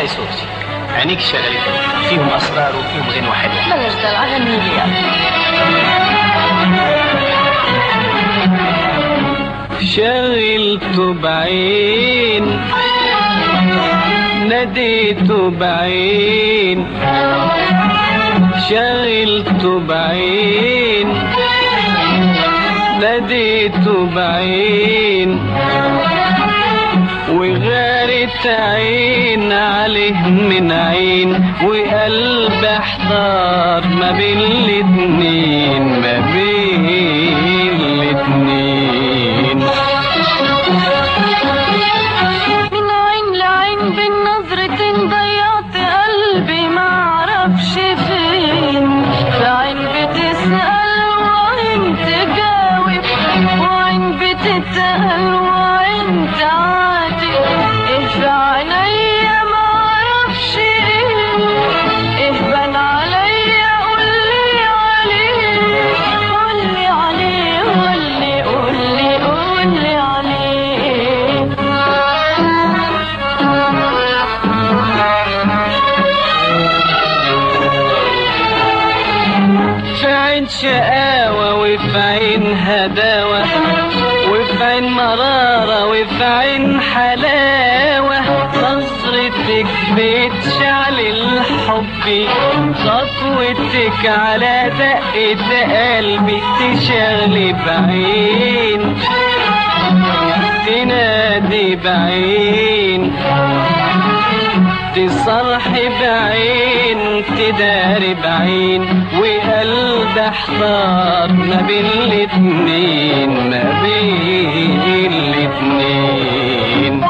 صوتي عينيك شغلتني فيهم اسرار وفيهم غنوه حلوه بلاش دلع غني يا شغلت بعين ناديت بعين شغلت بعين ناديت بعين وغارت عين عليه من عين وقلب احتار ما بين الاتنين ما بين الاتنين من عين لعين بالنظرتين ضيعت قلبي معرفش فين في عين بتسأل وعين تجاوب وعين بتتقل وعين تعاتب ايه في عينيا معرفش ايه ايه بان عليا قولي عليه قولي عليه قولي قولي قولي عليه في عين شقاوة وفي عين هداوة وفي عين مرارة وفي عين حلاوة نظرتك بتشعل الحب خطوتك على دقة قلبي تشغلي بعين تنادي بعين تصرح بعين تداري بعين وقلب احتار ما بين الاتنين ما بين الاتنين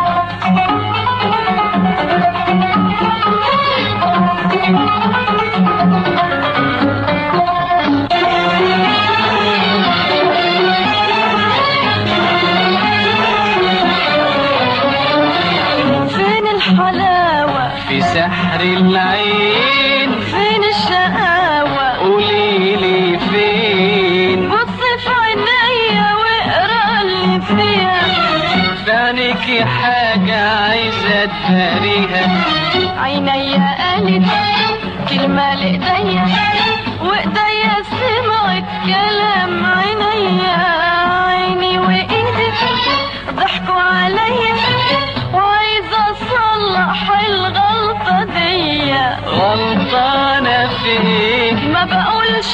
فين الحلاوة في سحر العين فين الشقاوة قولي لي فين بص في عينيا واقرا اللي فيها في عينيكي حاجة عايزة تداريها عينيا قالت كلمة لإيديا وإيديا سمعت كلام عينيا عيني وإيدي ضحكوا عليا وعايزة أصلح الغلطة دي غلطانة فيك ما بقولش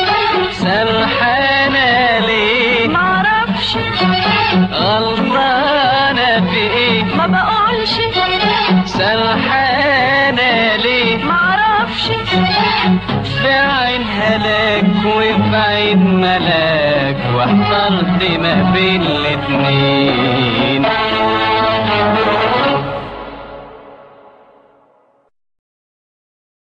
سرحانة ليه معرفش غلطانة في ايه ما بقولش سرحانة ليه معرفش في عين هلاك وفي عين ملاك واحترت ما بين الاتنين